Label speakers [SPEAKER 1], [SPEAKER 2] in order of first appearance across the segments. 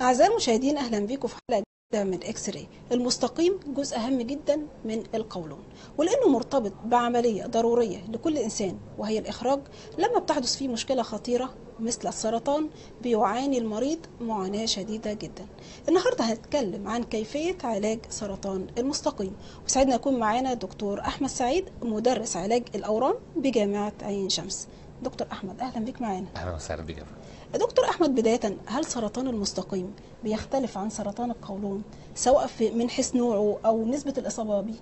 [SPEAKER 1] أعزائي المشاهدين أهلا بكم في حلقة جديدة من إكس راي المستقيم جزء هام جدا من القولون ولأنه مرتبط بعملية ضرورية لكل إنسان وهي الإخراج لما بتحدث فيه مشكلة خطيرة مثل السرطان بيعاني المريض معاناة شديدة جدا النهاردة هنتكلم عن كيفية علاج سرطان المستقيم وسعدنا يكون معانا دكتور أحمد سعيد مدرس علاج الأورام بجامعة عين شمس دكتور أحمد أهلا بك معانا
[SPEAKER 2] اهلا وسهلا بك يا فندم.
[SPEAKER 1] دكتور احمد بدايه هل سرطان المستقيم بيختلف عن سرطان القولون سواء في من حيث نوعه او نسبه الاصابه به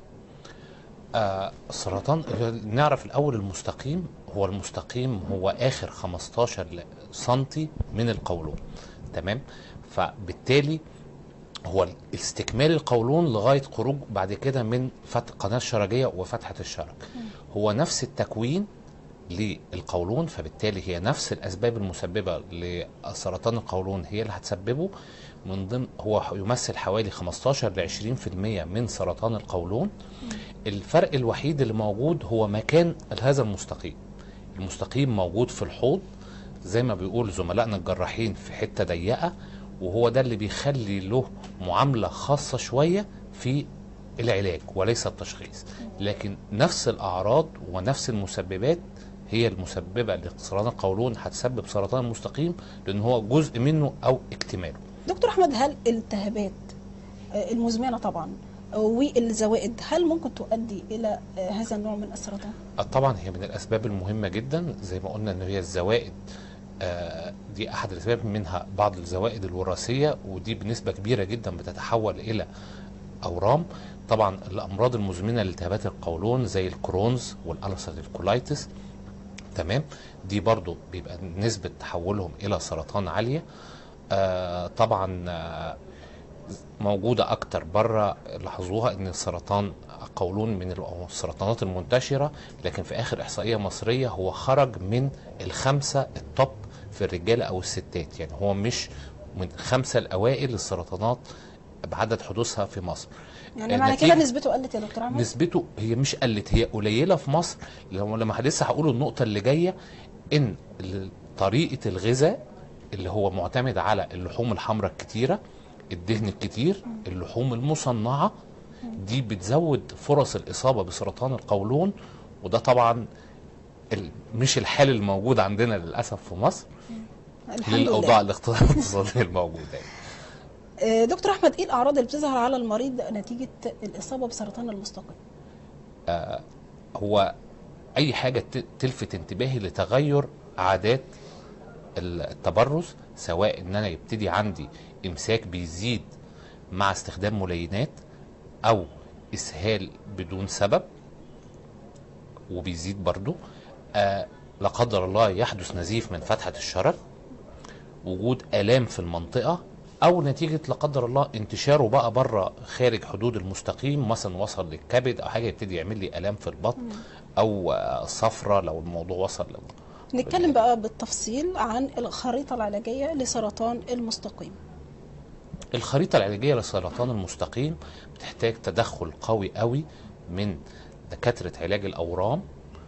[SPEAKER 2] آه السرطان نعرف الاول المستقيم هو المستقيم هو اخر 15 سنتي من القولون تمام فبالتالي هو استكمال القولون لغايه خروج بعد كده من فتح قناه الشرجيه وفتحه الشرج هو نفس التكوين للقولون فبالتالي هي نفس الاسباب المسببه لسرطان القولون هي اللي هتسببه من ضمن هو يمثل حوالي 15 ل 20% من سرطان القولون الفرق الوحيد اللي موجود هو مكان هذا المستقيم المستقيم موجود في الحوض زي ما بيقول زملائنا الجراحين في حته ضيقه وهو ده اللي بيخلي له معامله خاصه شويه في العلاج وليس التشخيص لكن نفس الاعراض ونفس المسببات هي المسببه لسرطان القولون هتسبب سرطان المستقيم لان هو جزء منه او اكتماله
[SPEAKER 1] دكتور احمد هل الالتهابات آه، المزمنه طبعا آه، والزوائد هل ممكن تؤدي الى آه، هذا النوع من السرطان
[SPEAKER 2] آه، طبعا هي من الاسباب المهمه جدا زي ما قلنا ان هي الزوائد آه، دي احد الاسباب منها بعض الزوائد الوراثيه ودي بنسبه كبيره جدا بتتحول الى اورام طبعا الامراض المزمنه لالتهابات القولون زي الكرونز والالسراتيف كولايتس تمام دي برضو بيبقى نسبه تحولهم الى سرطان عاليه آه طبعا آه موجودة أكتر بره لاحظوها إن السرطان قولون من السرطانات المنتشرة لكن في آخر إحصائية مصرية هو خرج من الخمسة التوب في الرجالة أو الستات يعني هو مش من خمسة الأوائل للسرطانات بعدد حدوثها في مصر
[SPEAKER 1] يعني معنى كده
[SPEAKER 2] نتيجة-
[SPEAKER 1] نسبته قلت يا دكتور احمد
[SPEAKER 2] نسبته هي مش قلت هي قليله في مصر لما لما لسه هقول النقطه اللي جايه ان ال- طريقه الغذاء اللي هو معتمد على اللحوم الحمراء الكتيره الدهن الكتير اللحوم المصنعه دي بتزود فرص الاصابه بسرطان القولون وده طبعا ال- مش الحال الموجود عندنا للاسف في مصر
[SPEAKER 1] الحمد
[SPEAKER 2] للاوضاع
[SPEAKER 1] لله
[SPEAKER 2] الاقتصاديه الموجوده يعني.
[SPEAKER 1] آه، دكتور احمد ايه الاعراض اللي بتظهر على المريض نتيجه الاصابه بسرطان المستقيم
[SPEAKER 2] هو اي حاجه ت- تلفت انتباهي لتغير عادات التبرز سواء ان انا يبتدي عندي امساك بيزيد مع استخدام ملينات او اسهال بدون سبب وبيزيد برضو آه لا قدر الله يحدث نزيف من فتحه الشرج وجود الام في المنطقه او نتيجه لا قدر الله انتشاره بقى بره خارج حدود المستقيم مثلا وصل للكبد او حاجه يبتدي يعمل لي الام في البطن او آه، صفرة لو الموضوع وصل ل-
[SPEAKER 1] نتكلم بقى بالتفصيل عن الخريطه العلاجيه لسرطان المستقيم
[SPEAKER 2] الخريطة العلاجية لسرطان المستقيم بتحتاج تدخل قوي قوي من دكاترة علاج الأورام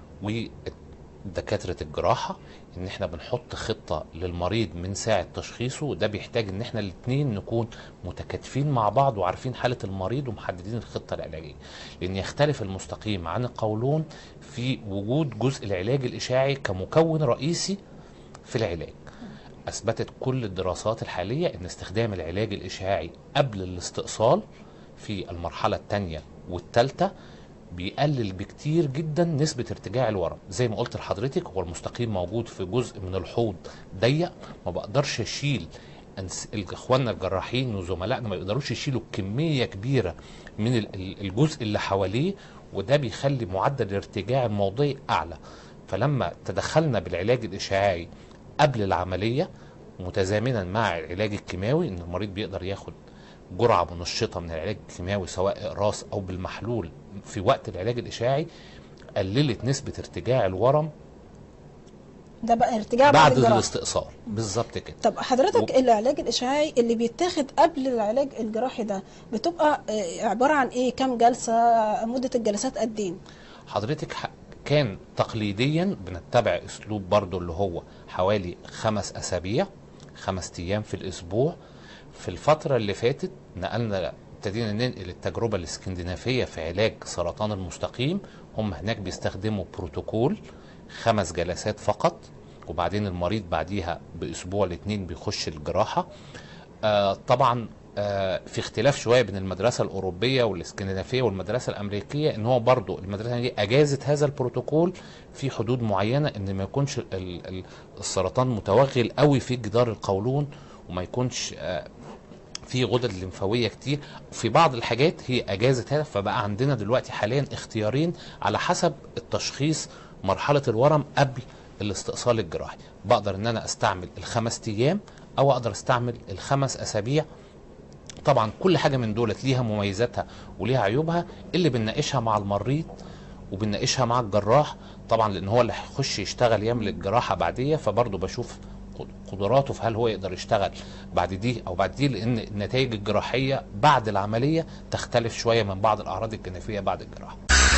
[SPEAKER 2] ودكاترة الجراحة ان احنا بنحط خطة للمريض من ساعة تشخيصه وده بيحتاج ان احنا الاتنين نكون متكاتفين مع بعض وعارفين حالة المريض ومحددين الخطة العلاجية لان يختلف المستقيم عن القولون في وجود جزء العلاج الإشاعي كمكون رئيسي في العلاج اثبتت كل الدراسات الحاليه ان استخدام العلاج الاشعاعي قبل الاستئصال في المرحله الثانيه والثالثه بيقلل بكتير جدا نسبه ارتجاع الورم زي ما قلت لحضرتك هو المستقيم موجود في جزء من الحوض ضيق ما بقدرش اشيل أنس- اخواننا الجراحين وزملائنا ما يقدروش يشيلوا كميه كبيره من ال- ال- الجزء اللي حواليه وده بيخلي معدل الارتجاع الموضعي اعلى فلما تدخلنا بالعلاج الاشعاعي قبل العمليه متزامنا مع العلاج الكيماوي ان المريض بيقدر ياخد جرعه منشطه من العلاج الكيماوي سواء اقراص او بالمحلول في وقت العلاج الاشعاعي قللت نسبه ارتجاع الورم
[SPEAKER 1] ده بقى ارتجاع بعد,
[SPEAKER 2] بعد
[SPEAKER 1] الجراحه
[SPEAKER 2] الاستئصال بالظبط كده
[SPEAKER 1] طب حضرتك
[SPEAKER 2] و-
[SPEAKER 1] العلاج الاشعاعي اللي بيتاخد قبل العلاج الجراحي ده بتبقى آه، عباره عن ايه كام جلسه مده الجلسات قد ايه
[SPEAKER 2] حضرتك ح- كان تقليديا بنتبع اسلوب برضو اللي هو حوالي خمس اسابيع خمس ايام في الاسبوع في الفترة اللي فاتت نقلنا ابتدينا ننقل التجربة الاسكندنافية في علاج سرطان المستقيم هم هناك بيستخدموا بروتوكول خمس جلسات فقط وبعدين المريض بعديها بأسبوع الاتنين بيخش الجراحة آه طبعا آه في اختلاف شويه بين المدرسه الاوروبيه والاسكندنافيه والمدرسه الامريكيه ان هو برضو المدرسه دي اجازت هذا البروتوكول في حدود معينه ان ما يكونش ال- ال- السرطان متوغل قوي في جدار القولون وما يكونش آه في غدد لمفاويه كتير في بعض الحاجات هي اجازت هذا فبقى عندنا دلوقتي حاليا اختيارين على حسب التشخيص مرحله الورم قبل الاستئصال الجراحي بقدر ان انا استعمل الخمس ايام او اقدر استعمل الخمس اسابيع طبعا كل حاجه من دولت ليها مميزاتها وليها عيوبها اللي بنناقشها مع المريض وبنناقشها مع الجراح طبعا لان هو اللي هيخش يشتغل يعمل الجراحه بعديه فبرضه بشوف قدراته في هل هو يقدر يشتغل بعد دي او بعد دي لان النتائج الجراحيه بعد العمليه تختلف شويه من بعض الاعراض الجانبيه بعد الجراحه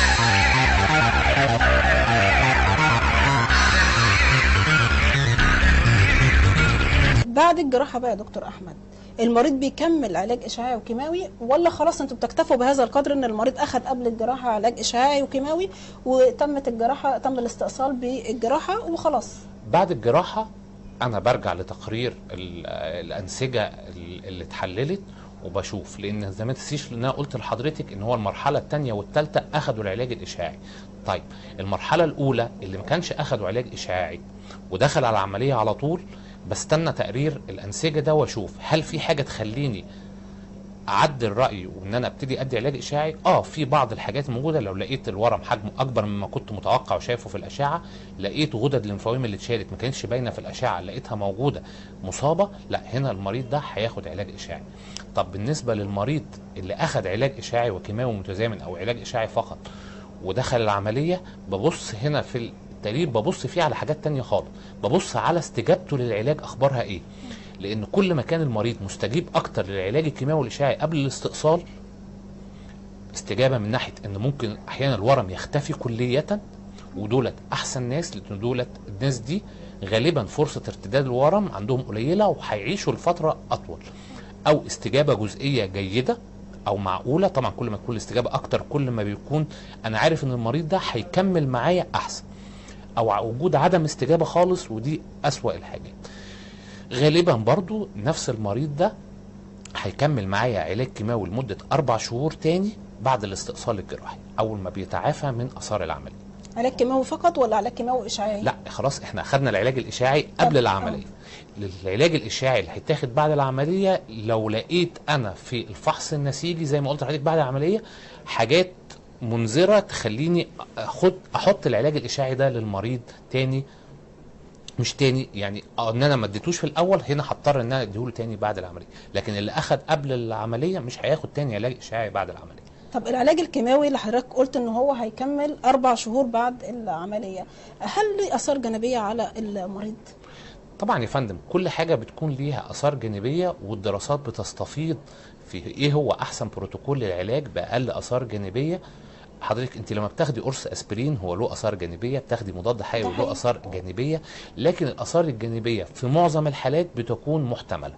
[SPEAKER 1] بعد الجراحه بقى يا دكتور احمد المريض بيكمل علاج اشعاعي وكيماوي ولا خلاص انتوا بتكتفوا بهذا القدر ان المريض اخذ قبل الجراحه علاج اشعاعي وكيماوي وتمت الجراحه تم الاستئصال بالجراحه وخلاص
[SPEAKER 2] بعد الجراحه انا برجع لتقرير ال- الانسجه اللي اتحللت وبشوف لان زي ما تنسيش ان انا قلت لحضرتك ان هو المرحله الثانيه والثالثه اخذوا العلاج الاشعاعي طيب المرحله الاولى اللي ما كانش اخذوا علاج اشعاعي ودخل على العمليه على طول بستنى تقرير الانسجه ده واشوف هل في حاجه تخليني اعدل رايي وان انا ابتدي ادي علاج اشعاعي اه في بعض الحاجات موجوده لو لقيت الورم حجمه اكبر مما كنت متوقع وشايفه في الاشعه لقيت غدد الليمفاويه اللي اتشالت ما كانتش باينه في الاشعه لقيتها موجوده مصابه لا هنا المريض ده هياخد علاج اشعاعي طب بالنسبه للمريض اللي اخذ علاج اشعاعي وكيماوي متزامن او علاج اشعاعي فقط ودخل العمليه ببص هنا في التقرير ببص فيه على حاجات تانية خالص ببص على استجابته للعلاج اخبارها ايه لان كل ما كان المريض مستجيب اكتر للعلاج الكيماوي والاشعاعي قبل الاستئصال استجابه من ناحيه ان ممكن احيانا الورم يختفي كليه ودولت احسن ناس لان دولت الناس دي غالبا فرصه ارتداد الورم عندهم قليله وهيعيشوا لفتره اطول او استجابه جزئيه جيده او معقوله طبعا كل ما تكون الاستجابه اكتر كل ما بيكون انا عارف ان المريض ده هيكمل معايا احسن او وجود عدم استجابه خالص ودي اسوا الحاجات غالبا برضو نفس المريض ده هيكمل معايا علاج كيماوي لمده اربع شهور تاني بعد الاستئصال الجراحي اول ما بيتعافى من اثار العمليه
[SPEAKER 1] علاج كيماوي فقط ولا علاج كيماوي اشعاعي
[SPEAKER 2] لا خلاص احنا اخذنا العلاج الاشعاعي قبل
[SPEAKER 1] طب،
[SPEAKER 2] العمليه العلاج الاشعاعي اللي هيتاخد بعد العمليه لو لقيت انا في الفحص النسيجي زي ما قلت لحضرتك بعد العمليه حاجات منذره تخليني اخد احط العلاج الاشعاعي ده للمريض تاني مش تاني يعني اه ان انا ما اديتوش في الاول هنا هضطر ان انا اديهوله تاني بعد العمليه لكن اللي اخد قبل العمليه مش هياخد تاني علاج اشعاعي بعد العمليه
[SPEAKER 1] طب العلاج الكيماوي اللي حضرتك قلت ان هو هيكمل اربع شهور بعد العمليه هل ليه اثار جانبيه على المريض
[SPEAKER 2] طبعا يا فندم كل حاجه بتكون ليها اثار جانبيه والدراسات بتستفيض في ايه هو احسن بروتوكول للعلاج باقل اثار جانبيه حضرتك انت لما بتاخدي قرص اسبرين هو له اثار جانبيه بتاخدي مضاد حيوي
[SPEAKER 1] ده
[SPEAKER 2] له
[SPEAKER 1] حقيقي.
[SPEAKER 2] اثار جانبيه لكن الاثار الجانبيه في معظم الحالات بتكون محتمله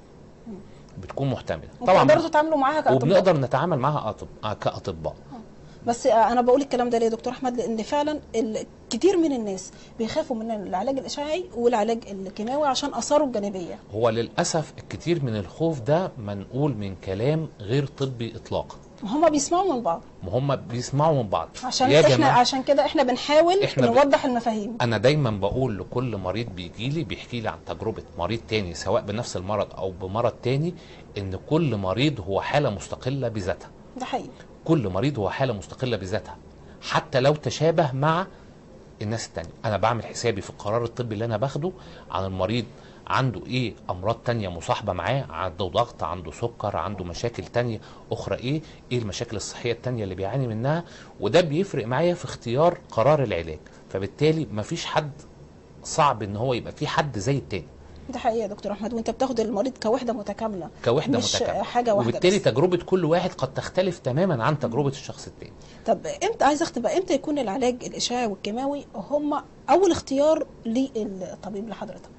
[SPEAKER 2] بتكون محتمله
[SPEAKER 1] وتقدروا تتعاملوا معاها كاطباء
[SPEAKER 2] وبنقدر نتعامل معاها أطب... آه، كاطباء
[SPEAKER 1] بس انا بقول الكلام ده ليه يا دكتور احمد لان فعلا ال- كتير من الناس بيخافوا من العلاج الاشعاعي والعلاج الكيماوي عشان اثاره الجانبيه
[SPEAKER 2] هو للاسف الكثير من الخوف ده منقول من كلام غير طبي اطلاقا
[SPEAKER 1] هم بيسمعوا من بعض
[SPEAKER 2] ما هم بيسمعوا من بعض
[SPEAKER 1] عشان
[SPEAKER 2] يا
[SPEAKER 1] احنا
[SPEAKER 2] جماعة
[SPEAKER 1] عشان كده احنا بنحاول
[SPEAKER 2] إحنا ب-
[SPEAKER 1] نوضح المفاهيم
[SPEAKER 2] انا دايما بقول لكل مريض بيجي لي بيحكي لي عن تجربه مريض تاني سواء بنفس المرض او بمرض تاني ان كل مريض هو حاله مستقله بذاتها
[SPEAKER 1] ده حقيقي
[SPEAKER 2] كل مريض هو حاله مستقله بذاتها حتى لو تشابه مع الناس التانية انا بعمل حسابي في القرار الطبي اللي انا باخده عن المريض عنده ايه امراض تانية مصاحبة معاه عنده ضغط عنده سكر عنده مشاكل تانية اخرى ايه ايه المشاكل الصحية التانية اللي بيعاني منها وده بيفرق معايا في اختيار قرار العلاج فبالتالي مفيش حد صعب ان هو يبقى في حد زي التاني
[SPEAKER 1] ده حقيقي يا دكتور احمد وانت بتاخد المريض كوحده متكامله
[SPEAKER 2] كوحدة
[SPEAKER 1] مش
[SPEAKER 2] متكاملة
[SPEAKER 1] حاجه واحده
[SPEAKER 2] وبالتالي
[SPEAKER 1] بس.
[SPEAKER 2] تجربة كل واحد قد تختلف تماما عن تجربة الشخص التاني
[SPEAKER 1] طب امتى عايز اختم بقى امتى يكون العلاج الاشعاعي والكيماوي هم اول اختيار للطبيب لحضرتك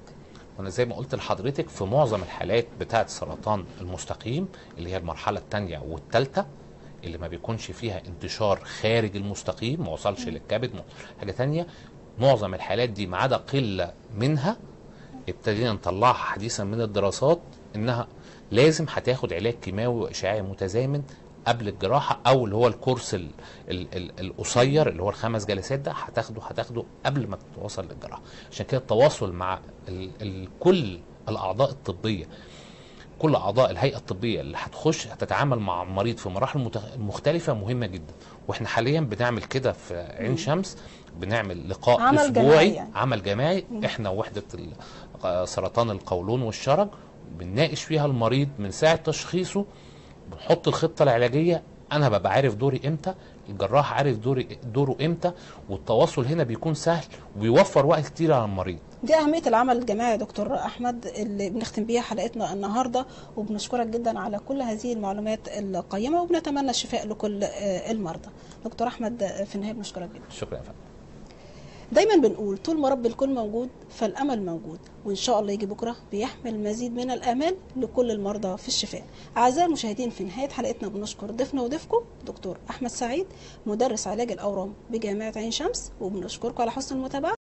[SPEAKER 2] وانا زي ما قلت لحضرتك في معظم الحالات بتاعه سرطان المستقيم اللي هي المرحله الثانيه والثالثه اللي ما بيكونش فيها انتشار خارج المستقيم ما وصلش للكبد ما- حاجه تانية معظم الحالات دي ما عدا قله منها ابتدينا نطلعها حديثا من الدراسات انها لازم هتاخد علاج كيماوي واشعاعي متزامن قبل الجراحه او اللي هو الكورس ال ال ال القصير اللي هو الخمس جلسات ده هتاخده هتاخده قبل ما تتواصل للجراحه عشان كده التواصل مع ال ال كل الاعضاء الطبيه كل اعضاء الهيئه الطبيه اللي هتخش هتتعامل مع المريض في مراحل متخ- مختلفه مهمه جدا واحنا حاليا بنعمل كده في عين شمس بنعمل لقاء
[SPEAKER 1] عمل
[SPEAKER 2] اسبوعي
[SPEAKER 1] جماعي يعني.
[SPEAKER 2] عمل جماعي احنا وحده ال- آه، سرطان القولون والشرج بنناقش فيها المريض من ساعه تشخيصه بنحط الخطه العلاجيه انا ببقى عارف دوري امتى الجراح عارف دوري دوره امتى والتواصل هنا بيكون سهل وبيوفر وقت كتير على المريض
[SPEAKER 1] دي أهمية العمل الجماعي يا دكتور أحمد اللي بنختم بيها حلقتنا النهاردة وبنشكرك جدا على كل هذه المعلومات القيمة وبنتمنى الشفاء لكل آه، المرضى دكتور أحمد آه، في النهاية بنشكرك جدا
[SPEAKER 2] شكرا يا فندم
[SPEAKER 1] دايما بنقول طول ما رب الكون موجود فالامل موجود وان شاء الله يجي بكره بيحمل مزيد من الامال لكل المرضى في الشفاء اعزائي المشاهدين في نهايه حلقتنا بنشكر ضيفنا وضيفكم دكتور احمد سعيد مدرس علاج الاورام بجامعه عين شمس وبنشكركم على حسن المتابعه